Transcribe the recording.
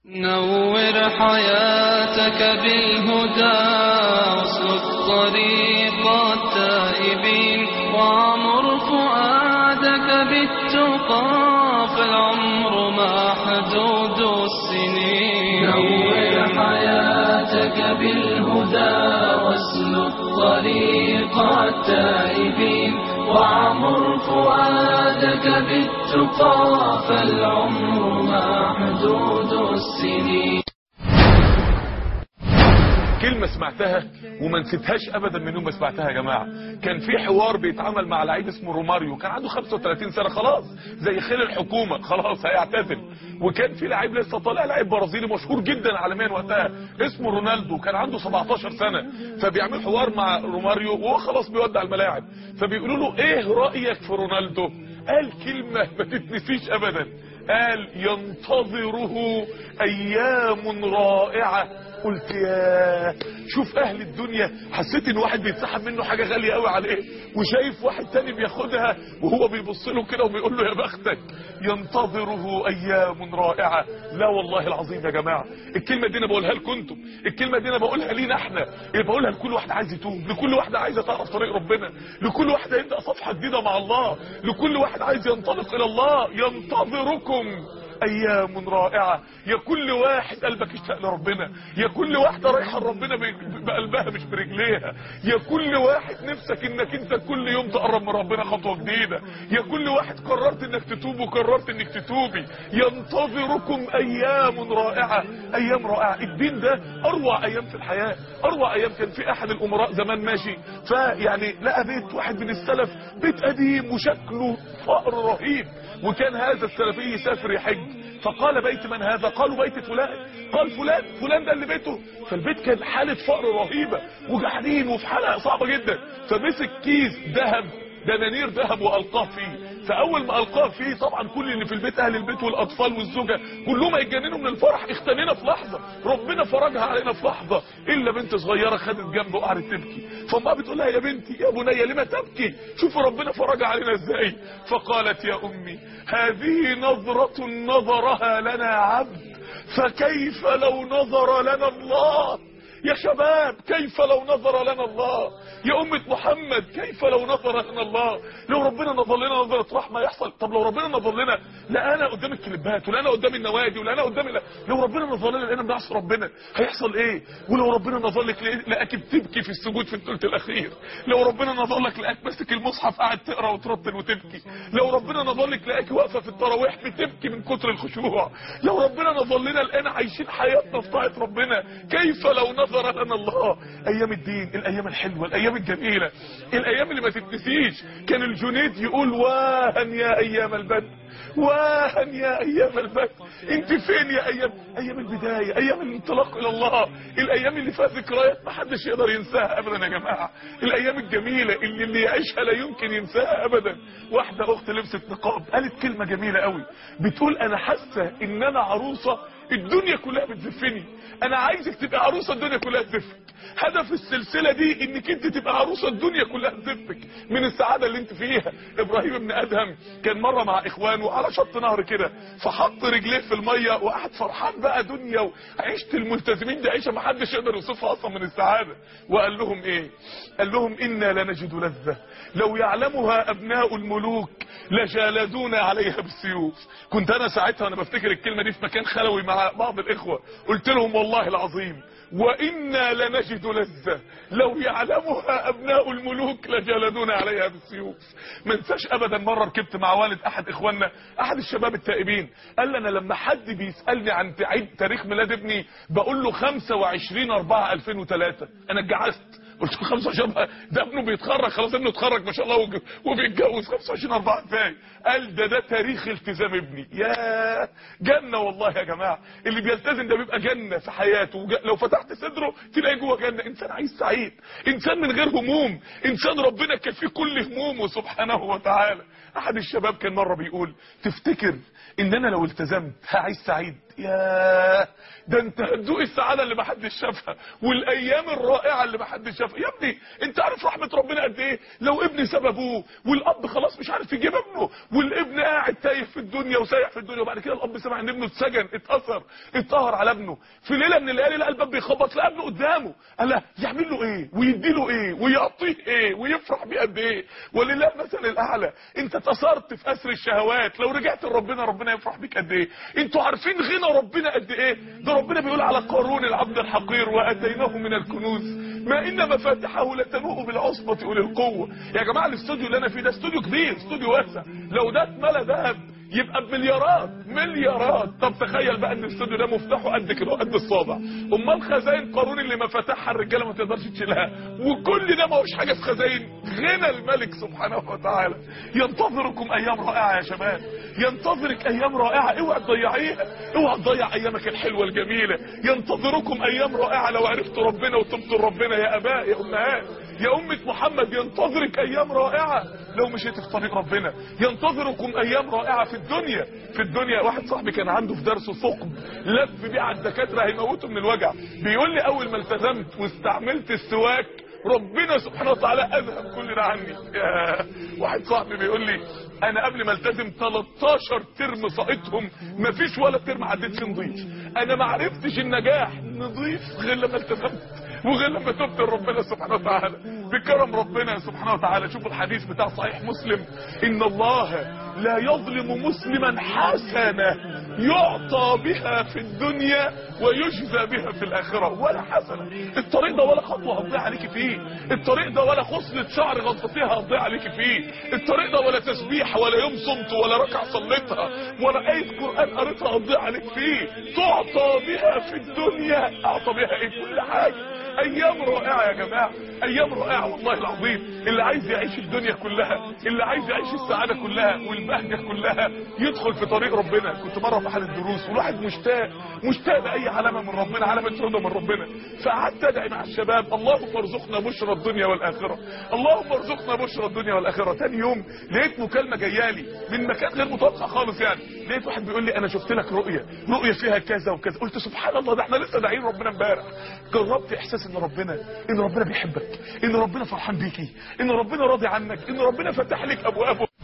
نور حياتك بالهدى واسلك طريق التائبين وعمر فؤادك بالتقى فالعمر محدود السنين نور حياتك بالهدى واسلك طريق التائبين وعمر فؤادك بالتقى فالعمر محدود السنين كلمة سمعتها وما نسيتهاش ابدا من يوم ما سمعتها يا جماعة كان في حوار بيتعمل مع لعيب اسمه روماريو كان عنده 35 سنة خلاص زي خيل الحكومة خلاص هيعتزل وكان في لعيب لسه طالع لعيب برازيلي مشهور جدا عالميا وقتها اسمه رونالدو كان عنده 17 سنة فبيعمل حوار مع روماريو وهو خلاص بيودع الملاعب فبيقولوا له ايه رأيك في رونالدو قال كلمة ما تتنسيش ابدا قال ينتظره ايام رائعة قلت يا شوف اهل الدنيا حسيت ان واحد بيتسحب منه حاجة غالية قوي عليه وشايف واحد تاني بياخدها وهو بيبص له كده وبيقول له يا بختك ينتظره ايام رائعة لا والله العظيم يا جماعة الكلمة دي انا بقولها لكم انتم الكلمة دي انا بقولها لينا احنا بقولها لكل واحد عايز يتوب لكل واحد عايزه تعرف طريق ربنا لكل واحد يبدا صفحة جديدة مع الله لكل واحد عايز ينطلق الى الله ينتظركم ايام رائعة يا كل واحد قلبك اشتاق لربنا يا كل واحدة رايحة لربنا بقلبها مش برجليها يا كل واحد نفسك انك انت كل يوم تقرب من ربنا خطوة جديدة يا كل واحد قررت انك تتوب وقررت انك تتوبي ينتظركم ايام رائعة ايام رائعة الدين ده اروع ايام في الحياة اروع ايام كان في احد الامراء زمان ماشي فيعني لقى بيت واحد من السلف بيت قديم وشكله فقر رهيب وكان هذا السلفي يسافر يحج فقال بيت من هذا قالوا بيت فلان قال فلان فلان ده اللي بيته فالبيت كان حالة فقر رهيبة وجحدين وفي حالة صعبة جدا فمسك كيس ذهب دنانير ذهب والقاه فيه فاول ما القاه فيه طبعا كل اللي في البيت اهل البيت والاطفال والزوجه كلهم هيتجننوا من الفرح اختنينا في لحظه ربنا فرجها علينا في لحظه الا بنت صغيره خدت جنبه وقعدت تبكي فامها بتقول لها يا بنتي يا بني لما تبكي شوفي ربنا فرجها علينا ازاي فقالت يا امي هذه نظره نظرها لنا عبد فكيف لو نظر لنا الله يا شباب كيف لو نظر لنا الله يا أمة محمد كيف لو نظر لنا الله لو ربنا نظر لنا نظرة رحمة يحصل طب لو ربنا نظر لنا لا أنا قدام الكليبات ولا أنا قدام النوادي ولا أنا قدام لا. لو ربنا نظر لنا لأنا بنعصي ربنا هيحصل إيه ولو ربنا نظر لك لقاك بتبكي في السجود في الثلث الأخير لو ربنا نظر لك لقاك ماسك المصحف قاعد تقرا وترتل وتبكي لو ربنا نظر لك لقاك واقفة في التراويح بتبكي من كتر الخشوع لو ربنا نظر لنا لقانا عايشين حياتنا في طاعة ربنا كيف لو نظر لنا الله أيام الدين الأيام الحلوة الأيام الجميلة الايام اللي ما تتنسيش كان الجنيد يقول واهن يا ايام البدر واهن يا ايام البدر انت فين يا ايام ايام البداية ايام الانطلاق الى الله الايام اللي فيها ذكريات ما حدش يقدر ينساها ابدا يا جماعة الايام الجميلة اللي اللي يعيشها لا يمكن ينساها ابدا واحدة اخت لبست نقاب قالت كلمة جميلة قوي بتقول انا حاسة ان انا عروسة الدنيا كلها بتزفني انا عايزك تبقى عروسة الدنيا كلها تزفك هدف السلسلة دي انك انت تبقى عروسة الدنيا كلها تزفك من السعادة اللي انت فيها ابراهيم بن ادهم كان مرة مع اخوانه على شط نهر كده فحط رجليه في المية وقعد فرحان بقى دنيا وعيشة الملتزمين دي عيشة ما حدش يقدر يوصفها اصلا من السعادة وقال لهم ايه قال لهم انا لنجد لذة لو يعلمها ابناء الملوك لجالدونا عليها بالسيوف كنت انا ساعتها وانا بفتكر الكلمة دي في مكان خلوي مع بعض الاخوة قلت لهم والله العظيم وإنا لنجد لذة لو يعلمها أبناء الملوك لجلدونا عليها بالسيوف ما انساش أبدا مرة ركبت مع والد أحد إخواننا أحد الشباب التائبين قال لي أنا لما حد بيسألني عن تعيد تاريخ ميلاد ابني بقول له 25 4 2003 أنا اتجعزت قلت له 25 ده ابنه بيتخرج خلاص ابنه اتخرج ما شاء الله وبيتجوز 25 4 ازاي قال ده ده تاريخ التزام ابني يا جنة والله يا جماعة اللي بيلتزم ده بيبقى جنة في حياته لو فتحت صدره تلاقي جوه جنة انسان عايز سعيد انسان من غير هموم انسان ربنا كفيه كل همومه سبحانه وتعالى احد الشباب كان مرة بيقول تفتكر ان انا لو التزمت هعيش سعيد ياه ده انت هتدوق السعاده اللي محدش شافها والايام الرائعه اللي محدش شافها يا ابني انت عارف رحمه ربنا قد ايه لو ابني ساب ابوه والاب خلاص مش عارف يجيب ابنه والابن قاعد تايه في الدنيا وسايح في الدنيا وبعد كده الاب سمع ان ابنه اتسجن اتاثر اتقهر على ابنه في ليله من الليالي لقى الباب بيخبط لقى ابنه قدامه قال له يعمل له ايه ويدي له ايه ويعطيه ايه ويفرح بيه قد ايه ولله المثل الاعلى انت اتاثرت في اسر الشهوات لو رجعت لربنا ربنا يفرح بيك قد ايه انتوا عارفين غنى ربنا قد ايه ده ربنا بيقول على قارون العبد الحقير واتيناه من الكنوز ما ان مفاتحه لتنوء بالعصبة اولي القوة يا جماعة الاستوديو اللي انا فيه ده استوديو كبير استوديو واسع لو ده اتملى ذهب يبقى بمليارات مليارات طب تخيل بقى ان الاستوديو ده مفتاحه قد كده قد الصابع امال خزاين قارون اللي مفاتحها الرجاله ما تقدرش تشيلها وكل ده ما هوش حاجه في خزاين غنى الملك سبحانه وتعالى ينتظركم ايام رائعه يا شباب ينتظرك ايام رائعه اوعى تضيعيها اوعى تضيع ايامك الحلوه الجميله ينتظركم ايام رائعه لو عرفتوا ربنا وتبتوا ربنا يا اباء يا امهات يا أمة محمد ينتظرك أيام رائعة لو مشيت في طريق ربنا ينتظركم أيام رائعة في الدنيا في الدنيا واحد صاحبي كان عنده في درس ثقب لف بيه على الدكاترة هيموته من الوجع بيقول لي أول ما التزمت واستعملت السواك ربنا سبحانه وتعالى أذهب كل ده عني يا واحد صاحبي بيقول لي انا قبل ما التزم 13 ترم سقطهم مفيش ولا ترم عديت فيه نضيف انا ما عرفتش النجاح نضيف غير لما التزمت وغير لما تبت لربنا سبحانه وتعالى بكرم ربنا سبحانه وتعالى شوفوا الحديث بتاع صحيح مسلم ان الله لا يظلم مسلما حسنة يعطى بها في الدنيا ويجزى بها في الآخرة ولا حسنة الطريق ده ولا خطوة هتضيع عليك فيه الطريق ده ولا خصلة شعر غطيتيها هتضيع عليك فيه الطريق ده ولا تسبيح ولا يوم صمت ولا ركعة صليتها ولا آية قرآن قريتها هتضيع عليك فيه تعطى بها في الدنيا أعطى بها ايه كل حاجة ايام رائعة يا جماعة ايام رائعة والله العظيم اللي عايز يعيش الدنيا كلها اللي عايز يعيش السعادة كلها والبهجة كلها يدخل في طريق ربنا كنت مرة في احد الدروس والواحد مشتاق مشتاق لأي علامة من ربنا علامة رضا من ربنا فقعدت ادعي مع الشباب اللهم ارزقنا بشرى الدنيا والآخرة اللهم ارزقنا بشرى الدنيا والآخرة تاني يوم لقيت مكالمة جايالي من مكان غير متوقع خالص يعني لقيت واحد بيقول لي انا شفت لك رؤية رؤية فيها كذا وكذا قلت سبحان الله ده احنا لسه داعين ربنا امبارح جربت احساس ان ربنا ان ربنا بيحبك ان ربنا فرحان بيكي ان ربنا راضي عنك ان ربنا فتح لك ابوابه